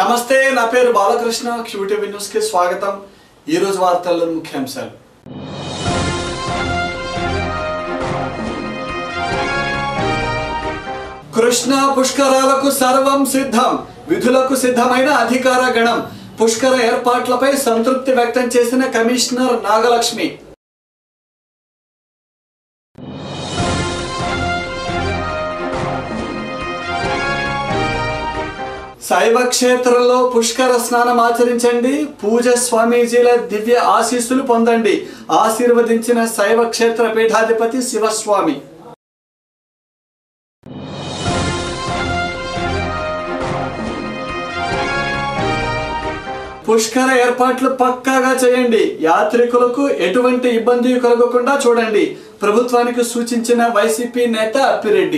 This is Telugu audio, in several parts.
నమస్తే నా పేరు బాలకృష్ణ క్యూటీవీ న్యూస్ కి స్వాగతం ఈ రోజు వార్తల్లోని ముఖ్యాంశాలు కృష్ణ పుష్కరాలకు సర్వం సిద్ధం విధులకు సిద్ధమైన అధికార గణం పుష్కర ఏర్పాట్లపై సంతృప్తి వ్యక్తం చేసిన కమిషనర్ నాగలక్ష్మి శైవ క్షేత్రంలో పుష్కర స్నానం ఆచరించండి పూజ స్వామీజీల దివ్య ఆశీస్సులు పొందండి ఆశీర్వదించిన శైవ క్షేత్ర పీఠాధిపతి శివస్వామి పుష్కర ఏర్పాట్లు పక్కాగా చేయండి యాత్రికులకు ఎటువంటి ఇబ్బంది కలగకుండా చూడండి ప్రభుత్వానికి సూచించిన వైసీపీ నేత అప్పిరెడ్డి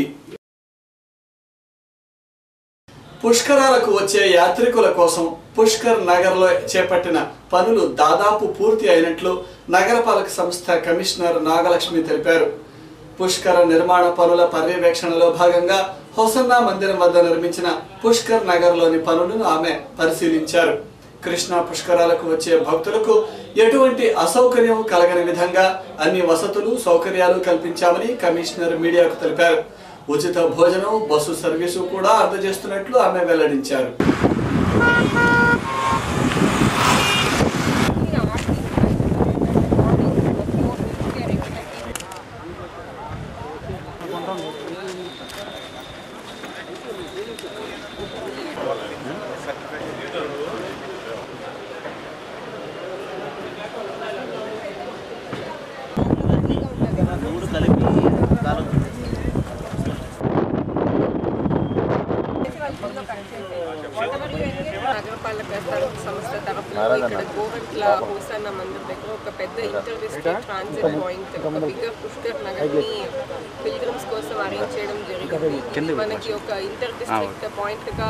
పుష్కరాలకు వచ్చే యాత్రికుల కోసం పుష్కర్ నగర్లో చేపట్టిన పనులు దాదాపు పూర్తి అయినట్లు నగరపాలక సంస్థ కమిషనర్ నాగలక్ష్మి తెలిపారు పుష్కర నిర్మాణ పనుల పర్యవేక్షణలో భాగంగా హొసన్నా మందిరం వద్ద నిర్మించిన పుష్కర్ నగర్లోని పనులను ఆమె పరిశీలించారు కృష్ణా పుష్కరాలకు వచ్చే భక్తులకు ఎటువంటి అసౌకర్యం కలగని విధంగా అన్ని వసతులు సౌకర్యాలు కల్పించామని కమిషనర్ మీడియాకు తెలిపారు ఉచిత భోజనం బస్సు సర్వీసు కూడా అందజేస్తున్నట్లు ఆమె వెల్లడించారు మూడు కలిపి కాలం నగరపాలక తరఫు సంస్థ తరఫున ఇక్కడ గోవెట్ల హోసన్న మందిర్ దగ్గర ఒక పెద్ద ఇంటర్ డిస్ట్రిక్ట్ ట్రాన్సిట్ పాయింట్ ఒక బిగ్గర్ పుష్కర్ నగర్ ని పిల్గ్రిమ్స్ కోసం అరేంజ్ చేయడం జరిగింది ఇది మనకి ఒక ఇంటర్ డిస్ట్రిక్ట్ పాయింట్ గా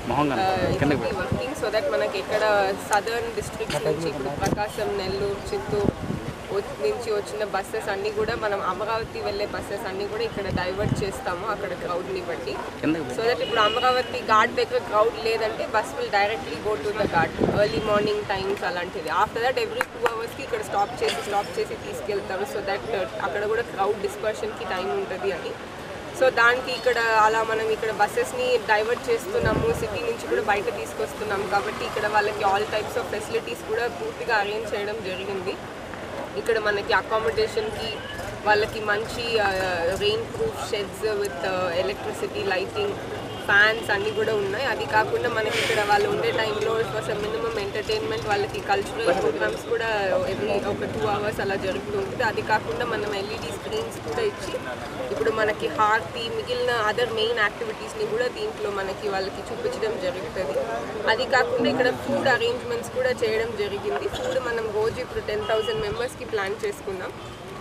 వర్కింగ్ సో దట్ మనకి ఇక్కడ సదర్న్ డిస్ట్రిక్ట్స్ నుంచి ఇప్పుడు ప్రకాశం నెల్లూరు చిత్తూరు వ- నుంచి వచ్చిన బస్సెస్ అన్ని కూడా మనం అమరావతి వెళ్ళే బస్సెస్ అన్ని కూడా ఇక్కడ డైవర్ట్ చేస్తాము అక్కడ crowd ని బట్టి సో దట్ ఇప్పుడు అమరావతి ఘాట్ దగ్గర క్రౌడ్ లేదంటే bus will directly go to the ghat early morning times అలాంటిది ఆఫ్టర్ దట్ ఎవ్రీ టూ అవర్స్కి ఇక్కడ స్టాప్ చేసి స్టాప్ చేసి తీసుకెళ్తారు సో దట్ అక్కడ కూడా క్రౌడ్ డిస్పర్షన్కి టైం ఉంటుంది అని సో దానికి ఇక్కడ అలా మనం ఇక్కడ బస్సెస్ని డైవర్ట్ చేస్తున్నాము సిటీ నుంచి కూడా బయట తీసుకొస్తున్నాం కాబట్టి ఇక్కడ వాళ్ళకి ఆల్ టైప్స్ ఆఫ్ ఫెసిలిటీస్ కూడా పూర్తిగా అరేంజ్ చేయడం జరిగింది ఇక్కడ మనకి అకామిడేషన్కి వాళ్ళకి మంచి rainproof sheds with electricity lighting fans అన్నీ కూడా ఉన్నాయి అది కాకుండా మనకి ఇక్కడ వాళ్ళు ఉండే టైంలో ఫస్ట్ మినిమం ఎంటర్టైన్మెంట్ వాళ్ళకి కల్చరల్ ప్రోగ్రామ్స్ కూడా ఎవ్రీ ఒక టూ అవర్స్ అలా జరుగుతూ ఉంటుంది అది కాకుండా మనం ఎల్ఈడి స్క్రీన్స్ కూడా ఇచ్చి ఇప్పుడు మనకి హార్తి మిగిలిన అదర్ మెయిన్ యాక్టివిటీస్ని కూడా దీంట్లో మనకి వాళ్ళకి చూపించడం జరుగుతుంది అది కాకుండా ఇక్కడ ఫుడ్ అరేంజ్మెంట్స్ కూడా చేయడం జరిగింది ఫుడ్ మనం రోజు ఇప్పుడు టెన్ థౌసండ్ మెంబర్స్కి ప్లాన్ చేసుకున్నాం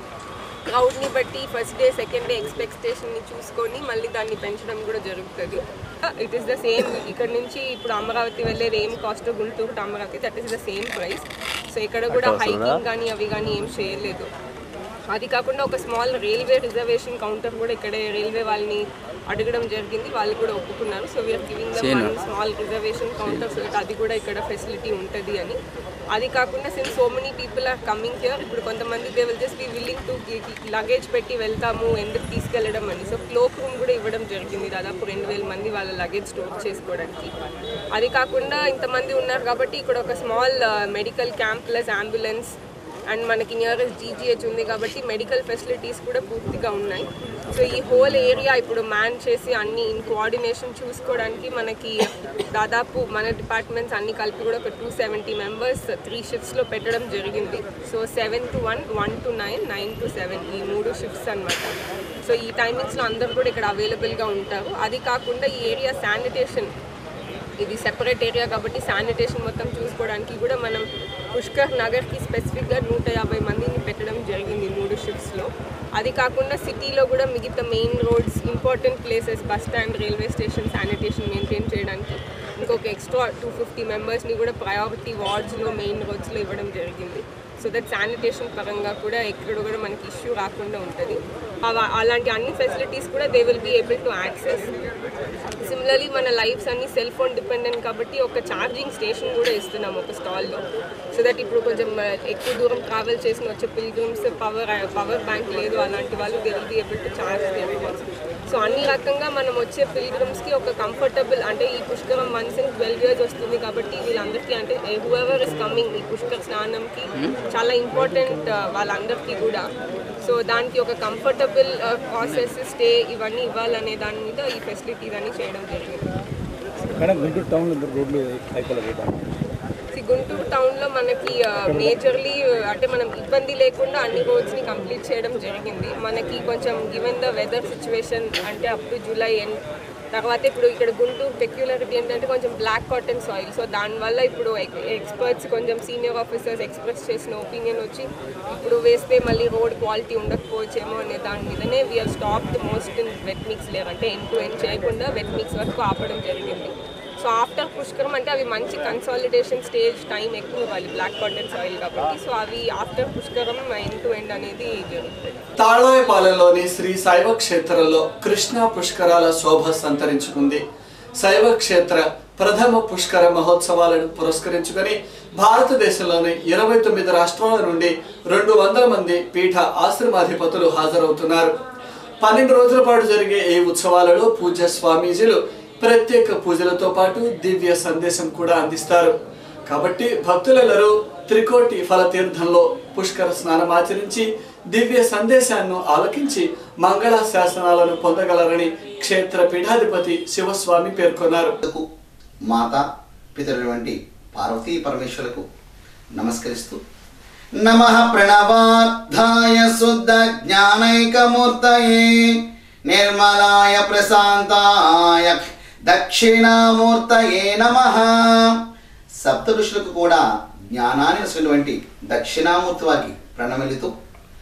క్రౌడ్ని బట్టి ఫస్ట్ డే సెకండ్ డే ఎక్స్పెక్టేషన్ని చూసుకొని మళ్ళీ దాన్ని పెంచడం కూడా జరుగుతుంది ఇట్ ఈస్ ద సేమ్ ఇక్కడ నుంచి ఇప్పుడు అమరావతి వెళ్ళేది ఏం cost Guntur to Amaravati that is the same price so ఇక్కడ కూడా హైకింగ్ కానీ అవి కానీ ఏం చేయలేదు అది కాకుండా ఒక స్మాల్ రైల్వే రిజర్వేషన్ కౌంటర్ కూడా ఇక్కడే రైల్వే వాళ్ళని అడగడం జరిగింది వాళ్ళు కూడా ఒప్పుకున్నారు so we are giving the one small reservation counter so అది కూడా ఇక్కడ ఫెసిలిటీ ఉంటుంది అని అది కాకుండా since so many people are coming here ఇప్పుడు కొంతమంది they will just be willing to luggage పెట్టి వెళ్తాము ఎందుకు తీసుకెళ్ళడం అని సో క్లోక్ రూమ్ కూడా ఇవ్వడం జరిగింది దాదాపు రెండు వేల మంది వాళ్ళ లగేజ్ స్టోర్ చేసుకోవడానికి అది కాకుండా ఇంతమంది ఉన్నారు కాబట్టి ఇక్కడ ఒక small medical camp plus ambulance and మనకి నియరెస్ట్ జీజీహెచ్ ఉంది కాబట్టి మెడికల్ ఫెసిలిటీస్ కూడా పూర్తిగా ఉన్నాయి సో ఈ హోల్ ఏరియా ఇప్పుడు మ్యాన్ చేసి అన్ని ఇన్ కోఆర్డినేషన్ చూసుకోవడానికి మనకి దాదాపు మన డిపార్ట్మెంట్స్ అన్ని కలిపి కూడా ఒక టూ సెవెంటీ మెంబర్స్ త్రీ షిఫ్ట్స్లో పెట్టడం జరిగింది so seven to one one to nine nine to seven ఈ మూడు షిఫ్ట్స్ అనమాట సో ఈ టైమింగ్స్లో అందరూ కూడా ఇక్కడ అవైలబుల్గా ఉంటారు అది కాకుండా ఈ ఏరియా శానిటేషన్ ఇది సెపరేట్ ఏరియా కాబట్టి శానిటేషన్ మొత్తం చూసుకోవడానికి కూడా మనం పుష్కర్ నగర్కి స్పెసిఫిక్గా నూట యాభై మందిని పెట్టడం జరిగింది మూడు షిఫ్ట్స్లో అది కాకుండా సిటీలో కూడా మిగతా main roads important places bus stand railway station sanitation maintain చేయడానికి ఇంకొక ఎక్స్ట్రా టూ ఫిఫ్టీ మెంబర్స్ని కూడా ప్రయారిటీ వార్డ్స్లో మెయిన్ రోడ్స్లో ఇవ్వడం జరిగింది సో దట్ శానిటేషన్ పరంగా కూడా ఎక్కడ కూడా మనకి ఇష్యూ రాకుండా ఉంటుంది అవ- అలాంటి అన్ని ఫెసిలిటీస్ కూడా they will be able to access similarly మన లైఫ్స్ అన్ని సెల్ ఫోన్ డిపెండెంట్ కాబట్టి ఒక ఛార్జింగ్ స్టేషన్ కూడా ఇస్తున్నాం ఒక స్టాల్లో సో దట్ ఇప్పుడు కొంచెం ఆ, ఎక్కువ దూరం ట్రావెల్ చేసిన వచ్చే పిల్గ్రిమ్స్ పవర్ పవర్ బ్యాంక్ లేదు అలాంటి వాళ్ళు they will be able to charge so అన్ని రకంగా మనం వచ్చే పిల్గ్రిమ్స్కి ఒక కంఫర్టబుల్ అంటే ఈ Pushkaram once in twelve years వస్తుంది కాబట్టి వీళ్ళందరికీ అంటే హూఎవర్ ఇస్ కమింగ్ ఈ పుష్కర స్నానంకి చాలా ఇంపార్టెంట్ వాళ్ళందరికీ కూడా సో దానికి ఒక కంఫర్టబుల్ ప్రాసెస్ స్టే ఇవన్నీ ఇవ్వాలనే దాని మీద ఈ ఫెసిలిటీస్ అన్ని చేయడం జరిగింది మేడం గుంటూరు టౌన్లో రోడ్లు అయిపోలేదు See, గుంటూరు టౌన్లో మనకి మేజర్లీ అంటే మనం ఇబ్బంది లేకుండా అన్ని రోడ్స్ని కంప్లీట్ చేయడం జరిగింది మనకి కొంచెం గివెన్ ద వెదర్ సిచ్యువేషన్ అంటే అప్ టు జూలై ఎండ్ తర్వాత ఇప్పుడు ఇక్కడ గుంటూరు పెక్యులారిటీ ఏంటంటే కొంచెం బ్లాక్ కాటన్ సాయిల్ సో దానివల్ల ఇప్పుడు ఎక్స్పర్ట్స్ కొంచెం సీనియర్ ఆఫీసర్స్ ఎక్స్ప్రెస్ చేసిన ఒపీనియన్ వచ్చి ఇప్పుడు వేస్తే మళ్ళీ రోడ్ క్వాలిటీ ఉండకపోవచ్చేమో అనే దాని మీదనే we are stop most in wet mix లేవు అంటే ఎండ్ టు ఎండ్ చేయకుండా వెట్ మిక్స్ వరకు ఆపడం జరిగింది సో ఆఫ్టర్ పుష్కరం అంటే అవి మంచి కన్సాలిడేషన్ స్టేజ్ టైం ఎక్కువ ఇవ్వాలి బ్లాక్ కాటన్ సాయిల్ కాబట్టి సో అవి after Pushkaram end to end అనేది జరుగుతుంది తాళాయపాలెంలోని శ్రీ శైవ క్షేత్రంలో కృష్ణా పుష్కరాల శోభ సంతరించుకుంది శైవ క్షేత్ర ప్రథమ పుష్కర మహోత్సవాలను పురస్కరించుకొని భారతదేశంలోని ఇరవై తొమ్మిది రాష్ట్రాల నుండి రెండు వందల మంది పీఠ ఆశ్రమాధిపతులు హాజరవుతున్నారు పన్నెండు రోజుల పాటు జరిగే ఈ ఉత్సవాలలో పూజ్య స్వామీజీలు ప్రత్యేక పూజలతో పాటు దివ్య సందేశం కూడా అందిస్తారు కాబట్టి భక్తులెల్లరూ త్రికోటి ఫల తీర్థంలో పుష్కర స్నానం ఆచరించి దివ్య సందేశాన్ని ఆలకించి మంగళ శాసనాలను పొందగలరని క్షేత్ర పీఠాధిపతి శివస్వామి పేర్కొన్నారు కు మాత పితరుల వంటి పార్వతీ పరమేశ్వరులకు నమస్కరిస్తూ నమ ప్రణవార్థాయ శుద్ధ జ్ఞానైకమూర్తయే నిర్మలాయ ప్రశాంతాయ దక్షిణామూర్తయే నమ సప్త ఋషులకు కూడా జ్ఞానాన్ని ఇచ్చినటువంటి దక్షిణామూర్తి వారికి ప్రణమిలుతూ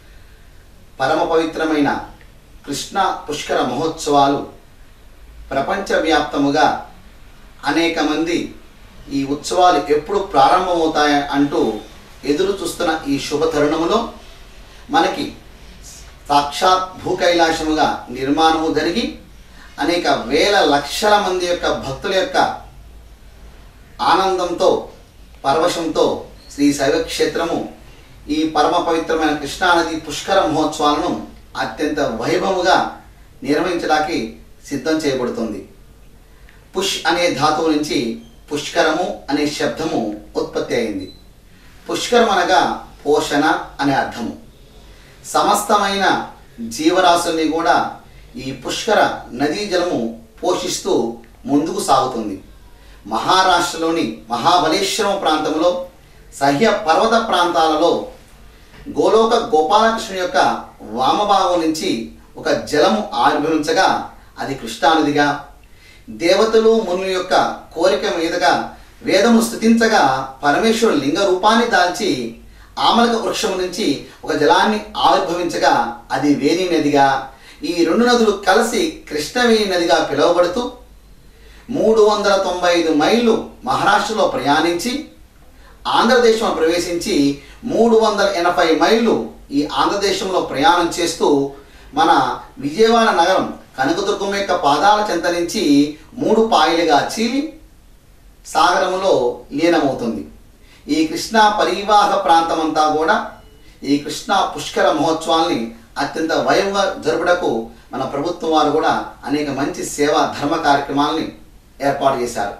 పరమ పవిత్రమైన కృష్ణ పుష్కర మహోత్సవాలు ప్రపంచవ్యాప్తముగా అనేక మంది ఈ ఉత్సవాలు ఎప్పుడు ప్రారంభమవుతాయి అంటూ ఎదురు చూస్తున్న ఈ శుభ తరుణములో మనకి సాక్షాత్ భూకైలాసముగా నిర్మాణము జరిగి అనేక వేల లక్షల మంది యొక్క భక్తుల యొక్క ఆనందంతో పరవశంతో శ్రీ శైవ క్షేత్రము ఈ పరమ పవిత్రమైన కృష్ణానది పుష్కర మహోత్సవాలను అత్యంత వైభవముగా నిర్వహించడానికి సిద్ధం చేయబడుతుంది పుష్ అనే ధాతువు నుంచి పుష్కరము అనే శబ్దము ఉత్పత్తి అయింది పుష్కరం అనగా పోషణ అనే అర్థము సమస్తమైన జీవరాశుల్ని కూడా ఈ పుష్కర నదీ జలము పోషిస్తూ ముందుకు సాగుతుంది మహారాష్ట్రలోని మహాబలేశ్వరం ప్రాంతంలో సహ్య పర్వత ప్రాంతాలలో గోలోక గోపాలకృష్ణుని యొక్క వామభాగం నుంచి ఒక జలము ఆవిర్భవించగా అది కృష్ణానదిగా దేవతలు మునుల యొక్క కోరిక మీదుగా వేదము స్థుతించగా పరమేశ్వరుడు లింగ రూపాన్ని దాల్చి ఆమలక వృక్షం నుంచి ఒక జలాన్ని ఆవిర్భవించగా అది వేణి నదిగా ఈ రెండు నదులు కలిసి కృష్ణవేణి నదిగా పిలువబడుతూ మూడు వందల తొంభై ఐదు మైళ్ళు మహారాష్ట్రలో ప్రయాణించి ఆంధ్రదేశంలో ప్రవేశించి మూడు వందల ఎనభై మైళ్ళు ఈ ఆంధ్రదేశంలో ప్రయాణం చేస్తూ మన విజయవాడ నగరం కనకదుర్గం యొక్క పాదాల చెంత నుంచి మూడు పాయలుగా చీలి సాగరములో లీనమవుతుంది ఈ కృష్ణా పరివాహ ప్రాంతమంతా కూడా ఈ కృష్ణా పుష్కర మహోత్సవాల్ని అత్యంత వైభవంగా జరుపుటకు మన ప్రభుత్వం వారు కూడా అనేక మంచి సేవా ధర్మ కార్యక్రమాలని ఏర్పాటు చేశారు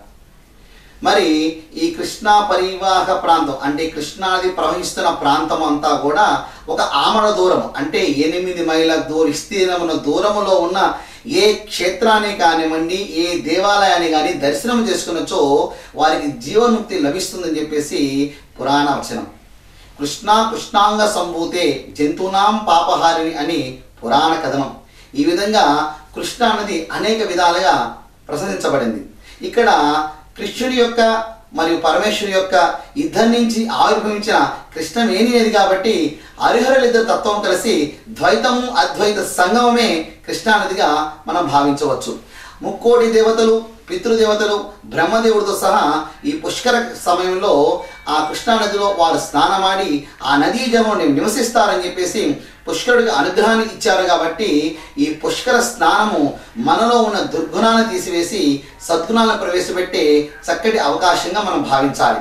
మరి ఈ కృష్ణా పరివాహ ప్రాంతం అంటే కృష్ణానది ప్రవహిస్తున్న ప్రాంతం అంతా కూడా ఒక ఆమడ దూరం అంటే ఎనిమిది మైళ్ళ దూర విస్తీర్ణమున దూరములో ఉన్న ఏ క్షేత్రాన్ని కానివ్వండి ఏ దేవాలయాన్ని కానీ దర్శనం చేసుకున్నచో వారికి జీవన్ముక్తి లభిస్తుందని చెప్పేసి పురాణ వచనం కృష్ణా కృష్ణాంగ సంభూతే జంతువునాం పాపహారిణి అని పురాణ కథనం ఈ విధంగా కృష్ణా నది అనేక విధాలుగా ప్రశంసించబడింది ఇక్కడ కృష్ణుడి యొక్క మరియు పరమేశ్వరుని యొక్క ఇద్దరి నుంచి ఆవిర్భవించిన కృష్ణవేణి నది కాబట్టి హరిహరులిద్దరు తత్వం కలిసి ద్వైతము అద్వైత సంగమమే కృష్ణానదిగా మనం భావించవచ్చు ముక్కోటి దేవతలు పితృదేవతలు బ్రహ్మదేవుడితో సహా ఈ పుష్కర సమయంలో ఆ కృష్ణా నదిలో వారు స్నానమాడి ఆ నదీ జలంలో నివసిస్తారని చెప్పేసి పుష్కరుడికి అనుగ్రహాన్ని ఇచ్చారు కాబట్టి ఈ పుష్కర స్నానము మనలో ఉన్న దుర్గుణాలను తీసివేసి సద్గుణాలను ప్రవేశపెట్టే చక్కటి అవకాశంగా మనం భావించాలి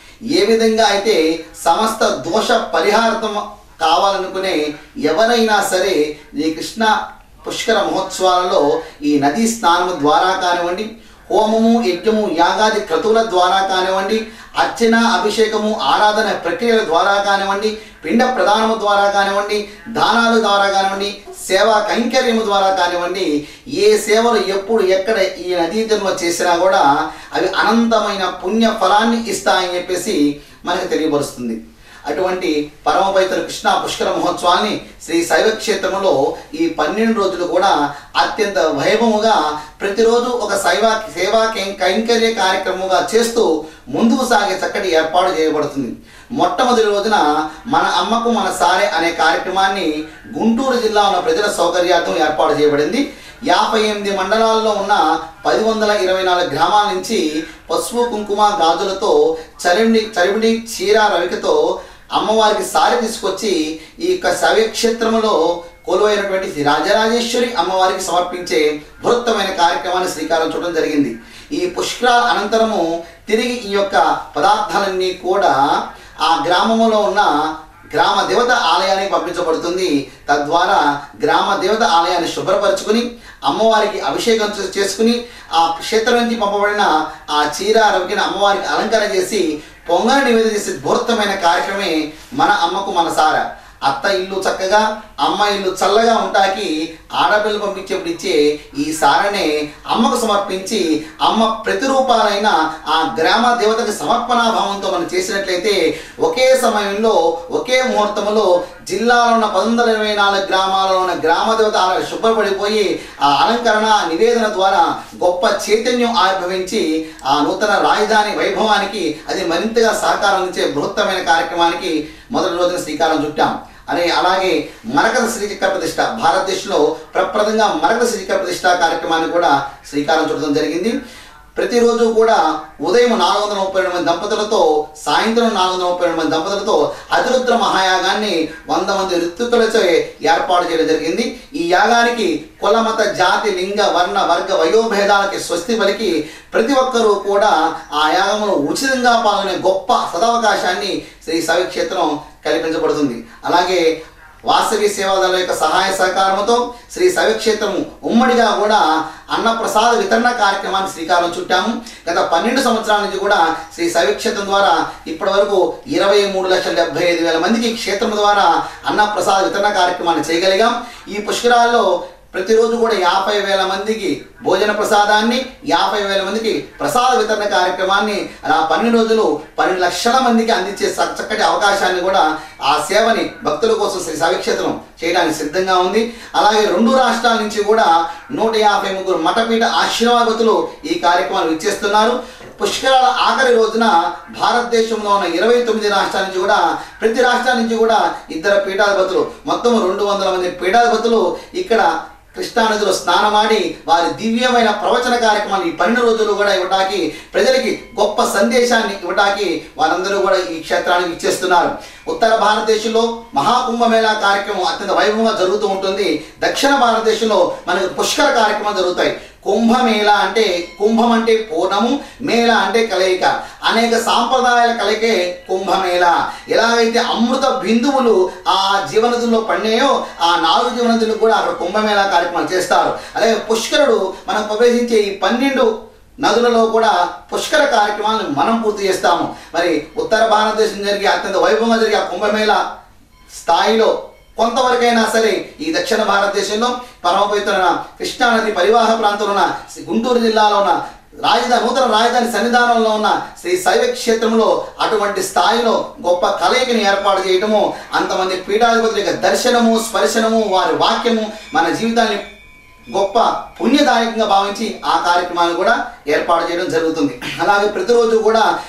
ఏ విధంగా అయితే సమస్త దోష పరిహార్థం కావాలనుకునే ఎవరైనా సరే ఈ కృష్ణ పుష్కర మహోత్సవాలలో ఈ నదీ స్నానము ద్వారా కానివ్వండి హోమము యజ్ఞము యాగాది క్రతువుల ద్వారా కానివ్వండి అర్చన అభిషేకము ఆరాధన ప్రక్రియల ద్వారా కానివ్వండి పిండ ప్రదానము ద్వారా కానివ్వండి దానాల ద్వారా కానివ్వండి సేవా కైంకర్యము ద్వారా కానివ్వండి ఏ సేవలు ఎప్పుడు ఎక్కడ ఈ నదీ జన్మ చేసినా కూడా అవి అనంతమైన పుణ్య ఫలాన్ని ఇస్తాయని చెప్పేసి మనకు తెలియపరుస్తుంది అటువంటి పరమ పవిత్ర కృష్ణ పుష్కర మహోత్సవాన్ని శ్రీ శైవ క్షేత్రంలో ఈ పన్నెండు రోజులు కూడా అత్యంత వైభవముగా ప్రతిరోజు ఒక శైవ సేవా కై- కైంకర్య కార్యక్రమంగా చేస్తూ ముందుకు సాగే చక్కటి ఏర్పాటు చేయబడుతుంది మొట్టమొదటి రోజున మన అమ్మకు మన సారే అనే కార్యక్రమాన్ని గుంటూరు జిల్లా ఉన్న ప్రజల సౌకర్యార్థం ఏర్పాటు చేయబడింది యాభై ఎనిమిది మండలాల్లో ఉన్న పది వందల ఇరవై నాలుగు గ్రామాల నుంచి పసుపు కుంకుమ గాజులతో చరిమిడి చరిమిడి చీర రవికతో అమ్మవారికి సారి తీసుకొచ్చి ఈ యొక్క శవక్షేత్రంలో కొలువైనటువంటి శ్రీ రాజరాజేశ్వరి అమ్మవారికి సమర్పించే బృహత్తమైన కార్యక్రమాన్ని శ్రీకారం చుట్టడం జరిగింది ఈ పుష్కరాల అనంతరము తిరిగి ఈ యొక్క పదార్థాలన్నీ కూడా ఆ గ్రామంలో ఉన్న గ్రామ దేవత ఆలయానికి పంపించబడుతుంది తద్వారా గ్రామ దేవత ఆలయాన్ని శుభ్రపరచుకుని అమ్మవారికి అభిషేకం చే- చేసుకుని ఆ క్షేత్రం నుంచి పంపబడిన ఆ చీర రవికిన అమ్మవారికి అలంకరణ చేసి పొంగల్ నివేదన చేసే బృహత్తమైన కార్యక్రమే మన అమ్మకు మన సార అత్త ఇల్లు చక్కగా అమ్మ ఇల్లు చల్లగా ఉంటాకి ఆడపిల్లలు పంపించేప్పుడు ఇచ్చే ఈ సారనే అమ్మకు సమర్పించి అమ్మ ప్రతిరూపాలైన ఆ గ్రామ దేవతకి సమర్పణా భావంతో మనం చేసినట్లయితే ఒకే సమయంలో ఒకే ముహూర్తంలో జిల్లాలో ఉన్న పది వందల ఇరవై నాలుగు గ్రామాలలో ఉన్న గ్రామ దేవత ఆలయాలు శుభ్రపడిపోయి ఆ అలంకరణ ఆ నివేదన ద్వారా గొప్ప చైతన్యం ఆవిర్భవించి ఆ నూతన రాజధాని వైభవానికి అది మరింతగా సహకారం అందించే బృహత్తమైన కార్యక్రమానికి మొదటి రోజున శ్రీకారం చుట్టాం అనే అలాగే మరకత శ్రీచక్ర ప్రతిష్ట భారతదేశంలో ప్రప్రదంగా మరకత శ్రీచక్ర ప్రతిష్ట కార్యక్రమాన్ని కూడా శ్రీకారం చుట్టడం జరిగింది ప్రతిరోజు కూడా ఉదయం నాలుగు వందల ముప్పై రెండు మంది దంపతులతో సాయంత్రం నాలుగు వందల ముప్పై రెండు మంది దంపతులతో అతిరుద్ర మహాయాగాన్ని వంద మంది ఋతుకులతో ఏర్పాటు చేయడం జరిగింది ఈ యాగానికి కుల మత జాతి లింగ వర్ణ వర్గ వయోభేదాలకి స్వస్తి పలికి ప్రతి ఒక్కరూ కూడా ఆ యాగమును ఉచితంగా పాల్గొనే గొప్ప సదవకాశాన్ని శ్రీ సవి క్షేత్రం కల్పించబడుతుంది అలాగే వాసవి సేవాదళ యొక్క సహాయ సహకారంతో శ్రీ శైవక్షేత్రము ఉమ్మడిగా కూడా అన్నప్రసాద వితరణ కార్యక్రమాన్ని శ్రీకారం చుట్టాము గత పన్నెండు సంవత్సరాల నుంచి కూడా శ్రీ శైవక్షేత్రం ద్వారా ఇప్పటి వరకు ఇరవై మూడు లక్షల డెబ్బై ఐదు వేల మందికి క్షేత్రం ద్వారా అన్నప్రసాద వితరణ కార్యక్రమాన్ని చేయగలిగాం ఈ పుష్కరాల్లో ప్రతిరోజు కూడా యాభై వేల మందికి భోజన ప్రసాదాన్ని యాభై వేల మందికి ప్రసాద వితరణ కార్యక్రమాన్ని అలా పన్నెండు రోజులు పన్నెండు లక్షల మందికి అందించే చ- చక్కటి అవకాశాన్ని కూడా ఆ సేవని భక్తుల కోసం శ్రీ సవిక్షేత్రం చేయడానికి సిద్ధంగా ఉంది అలాగే రెండు రాష్ట్రాల నుంచి కూడా నూట యాభై ముగ్గురు మఠపీఠ ఆశీర్వాదతులు ఈ కార్యక్రమాన్ని ఇచ్చేస్తున్నారు పుష్కరాల ఆఖరి రోజున భారతదేశంలో ఉన్న ఇరవై తొమ్మిది రాష్ట్రాల నుంచి కూడా ప్రతి రాష్ట్రాల నుంచి కూడా ఇద్దరు పీఠాధిపతులు మొత్తం రెండు వందల మంది పీఠాధిపతులు ఇక్కడ కృష్ణానదిలో స్నానమాడి వారి దివ్యమైన ప్రవచన కార్యక్రమాన్ని ఈ పన్నెండు రోజులు కూడా ఇవ్వటానికి ప్రజలకి గొప్ప సందేశాన్ని ఇవ్వటానికి వారందరూ కూడా ఈ క్షేత్రానికి ఇచ్చేస్తున్నారు ఉత్తర భారతదేశంలో మహాకుంభమేళా కార్యక్రమం అత్యంత వైభవంగా జరుగుతూ ఉంటుంది దక్షిణ భారతదేశంలో మనకు పుష్కర కార్యక్రమం జరుగుతాయి కుంభమేళ అంటే కుంభం అంటే పూర్ణము మేళ అంటే కలయిక అనేక సాంప్రదాయాల కలయికే కుంభమేళ ఎలాగైతే అమృత బిందువులు ఆ జీవనదుల్లో పడినాయో ఆ నాలుగు జీవనదులు కూడా అక్కడ కుంభమేళా కార్యక్రమాలు చేస్తారు అలాగే పుష్కరుడు మనం ప్రవేశించే ఈ పన్నెండు నదులలో కూడా పుష్కర కార్యక్రమాలను మనం పూర్తి చేస్తాము మరి ఉత్తర భారతదేశం జరిగే అత్యంత వైభవంగా జరిగే ఆ కుంభమేళ స్థాయిలో కొంతవరకైనా సరే ఈ దక్షిణ భారతదేశంలో పరమ పవిత్రమైన కృష్ణానది పరివాహ ప్రాంతంలో ఉన్న శ్రీ గుంటూరు జిల్లాలో ఉన్న రాజధాని నూతన రాజధాని సన్నిధానంలో ఉన్న శ్రీ శైవ క్షేత్రంలో అటువంటి స్థాయిలో గొప్ప కలయికని ఏర్పాటు చేయటము అంతమంది పీఠాధిపతుల యొక్క దర్శనము స్పర్శనము వారి వాక్యము మన జీవితాన్ని గొప్ప పుణ్యదాయకంగా భావించి ఆ కార్యక్రమాన్ని కూడా ఏర్పాటు చేయడం జరుగుతుంది అలాగే ప్రతిరోజు కూడా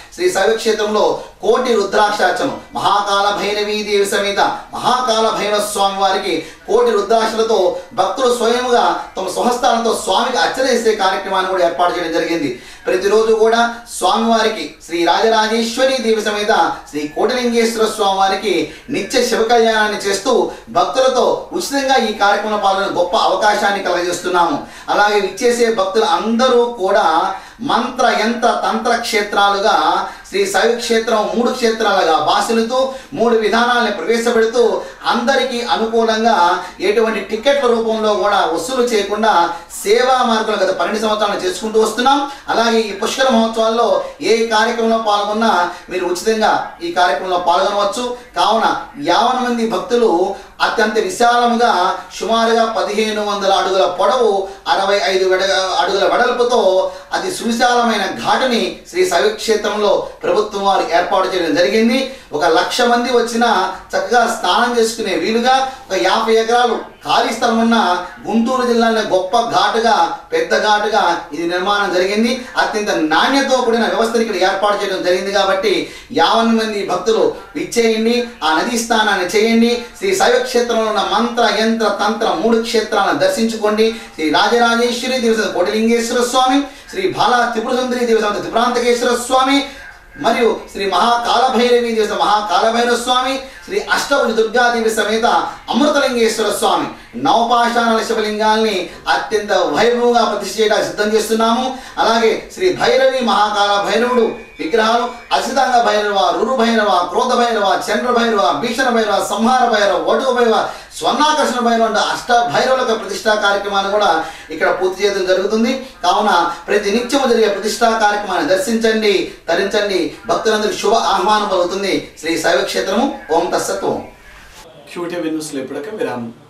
శ్రీ శైవ క్షేత్రంలో కోటి రుద్రాక్షార్చన మహాకాల భైరవీ దేవి సమేత మహాకాల భైరవ స్వామి వారికి కోటి రుద్రాక్షలతో భక్తులు స్వయముగా తమ స్వహస్తాలతో స్వామికి అర్చన చేసే కార్యక్రమాన్ని కూడా ఏర్పాటు చేయడం జరిగింది ప్రతిరోజు కూడా స్వామివారికి శ్రీ రాజరాజేశ్వరి దేవి సమేత శ్రీ కోటిలింగేశ్వర స్వామి వారికి నిత్య శివ కళ్యాణాన్ని చేస్తూ భక్తులతో ఉచితంగా ఈ కార్యక్రమంలో పాల్గొనే గొప్ప అవకాశాన్ని కలగజేస్తున్నాము అలాగే విచ్చేసే భక్తులు అందరూ కూడా మంత్ర యంత్ర తంత్ర క్షేత్రాలుగా శ్రీ శైవ క్షేత్రం మూడు క్షేత్రాలుగా భాషలుతూ మూడు విధానాలను ప్రవేశపెడుతూ అందరికీ అనుకూలంగా ఎటువంటి టికెట్ల రూపంలో కూడా వసూలు చేయకుండా సేవా మార్గాలు గత పన్నెండు సంవత్సరాలు చేసుకుంటూ వస్తున్నాం అలాగే ఈ పుష్కర మహోత్సవాల్లో ఏ కార్యక్రమంలో పాల్గొన్నా మీరు ఉచితంగా ఈ కార్యక్రమంలో పాల్గొనవచ్చు కావున యావన మంది భక్తులు అత్యంత విశాలముగా సుమారుగా పదిహేను వందల అడుగుల పొడవు అరవై ఐదు వెడ అడుగుల వెడల్పుతో అతి సువిశాలమైన ఘాటుని శ్రీ శైవ క్షేత్రంలో ప్రభుత్వం వారు ఏర్పాటు చేయడం జరిగింది ఒక లక్ష మంది వచ్చినా చక్కగా స్నానం చేసుకునే వీలుగా ఒక యాభై ఎకరాలు ఖాళీ స్థలం ఉన్న గుంటూరు జిల్లాలో గొప్ప ఘాటుగా పెద్ద ఘాటుగా ఇది నిర్మాణం జరిగింది అత్యంత నాణ్యతతో కూడిన వ్యవస్థను ఇక్కడ ఏర్పాటు చేయడం జరిగింది కాబట్టి యావన్ మంది భక్తులు విచ్చేయండి ఆ నదీ స్నానాన్ని చేయండి శ్రీ శైవ క్షేత్రంలో ఉన్న మంత్ర యంత్ర తంత్ర మూడు క్షేత్రాలను దర్శించుకోండి శ్రీ రాజరాజేశ్వరి దేవస్థానం కోటిలింగేశ్వర స్వామి శ్రీ బాలా త్రిపుర సుందరి దేవస్థానం త్రిపురాంతకేశ్వర స్వామి మరియు శ్రీ మహాకాలభైరవి దేవత మహాకాలభైరవ స్వామి శ్రీ అష్టభుజ దుర్గాదేవి సమేత అమృతలింగేశ్వర స్వామి నవపాషాణాల శివలింగాల్ని అత్యంత వైభవంగా ప్రతిష్ఠ చేయడానికి సిద్ధం చేస్తున్నాము అలాగే శ్రీ భైరవి మహాకాల భైరవుడు విగ్రహాలు అసితాంగ భైరవ రురు భైరవ క్రోధ భైరవ చంద్ర భైరవ భీషణ భైరవ సంహార భైరవ వటు భైరవ స్వర్ణాకర్షణ భైరవ అంటే అష్ట భైరవుల ప్రతిష్టా కార్యక్రమాన్ని కూడా ఇక్కడ పూర్తి చేయడం జరుగుతుంది కావున ప్రతి నిత్యము జరిగే ప్రతిష్టా కార్యక్రమాన్ని దర్శించండి తరించండి భక్తులందరికీ శుభ ఆహ్వానం పలుకుతుంది శ్రీ శైవ క్షేత్రము ఓం తత్సత్వం క్యూటీ న్యూస్లో ఇప్పటికే విరామం